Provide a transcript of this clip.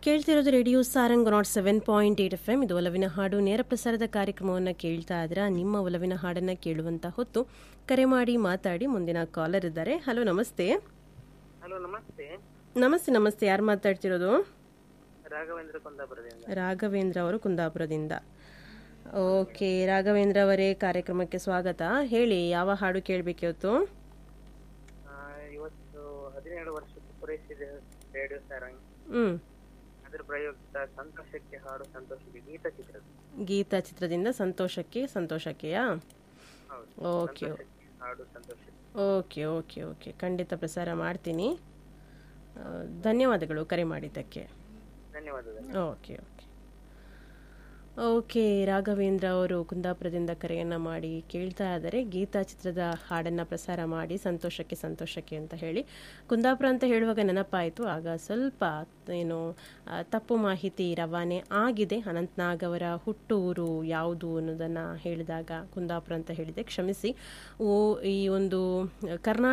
ಕೇಳ್ತಿರೋದು radio Sarang naught seven point eight F M ಇದು ಒಲವಿನ ಹಾಡು ನೇರ ಪ್ರಸಾರದ ಕಾರ್ಯಕ್ರಮವನ್ನು ಕೇಳ್ತಾ ಇದ್ರೆ ನಿಮ್ಮ ಒಲವಿನ ಹಾಡನ್ನು ಕೇಳುವಂತ ಹೊತ್ತು ಕರೆ ಮಾಡಿ ಮಾತಾಡಿ ಮುಂದಿನ ಕಾಲರ್ ಇದ್ದಾರೆ ಹಲೋ ನಮಸ್ತೆ ಹಲೋ ನಮಸ್ತೆ ನಮಸ್ತೆ ನಮಸ್ತೆ ಯಾರು ಮಾತಾಡ್ತಿರೋದು ರಾಘವೇಂದ್ರ ಕುಂದಾಪುರದಿಂದ ರಾಘವೇಂದ್ರ ಅವರು ಕುಂದಾಪುರದಿಂದ ಓಕೆ ರಾಘವೇಂದ್ರ ಅವರೇ ಕಾರ್ಯಕ್ರಮಕ್ಕೆ ಸ್ವಾಗತ ಹೇಳಿ ಯಾವ ಹಾಡು ಕೇಳಬೇಕಿವತ್ತು ಆ, ಇವತ್ತು ಹದಿನೇಳು ವರ್ಷಕ್ಕೆ ಪೂರೈಸಿದ ರೇಡಿಯೋ ಸಾರಂಗ್ ಹ್ಞೂ ಅದರ ಪ್ರಯುಕ್ತ ಸಂತೋಷಕ್ಕೆ ಹಾಡು ಸಂತೋಷಕ್ಕೆ ಗೀತ ಚಿತ್ರದ ಗೀತಾ ಚಿತ್ರದಿಂದ ಸಂತೋಷಕ್ಕೆ ಸಂತೋಷಕ್ಕೆಯಾ ಹೌದು ಓಕೆ ಸಂತೋಷಕ್ಕೆ ಹಾಡು ಸಂತೋಷಕ್ಕೆ ಓಕೆ ಓಕೆ ಓಕೆ ಖಂಡಿತ ಪ್ರಸಾರ ಮಾಡ್ತೀನಿ ಆ, ಧನ್ಯವಾದಗಳು ಕರೆ ಮಾಡಿದ್ದಕ್ಕೆ ಧನ್ಯವಾದಗಳು ಓಕೆ ಓಕೆ ಓಕೆ ರಾಘವೇಂದ್ರ ಅವರು ಕುಂದಾಪುರದಿಂದ ಕರೆಯನ್ನು ಮಾಡಿ ಕೇಳ್ತಾ ಇದ್ದಾರೆ ಗೀತಾ ಚಿತ್ರದ ಹಾಡನ್ನು ಪ್ರಸಾರ ಮಾಡಿ ಸಂತೋಷಕ್ಕೆ ಸಂತೋಷಕ್ಕೆ ಅಂತ ಹೇಳಿ ಕುಂದಾಪುರ ಅಂತ ಹೇಳುವಾಗ ನೆನಪಾಯಿತು ಆಗ ಸ್ವಲ್ಪ ಏನು ಆ, ತಪ್ಪು ಮಾಹಿತಿ ರವಾನೆ ಆಗಿದೆ ಅನಂತ್ನಾಗ್ ಅವರ ಹುಟ್ಟೂರು ಯಾವುದು ಅನ್ನೋದನ್ನು ಹೇಳಿದಾಗ ಕುಂದಾಪುರ ಅಂತ ಹೇಳಿದೆ ಕ್ಷಮಿಸಿ ಓ ಈ ಒಂದು ಕರ್ನಾಟಕ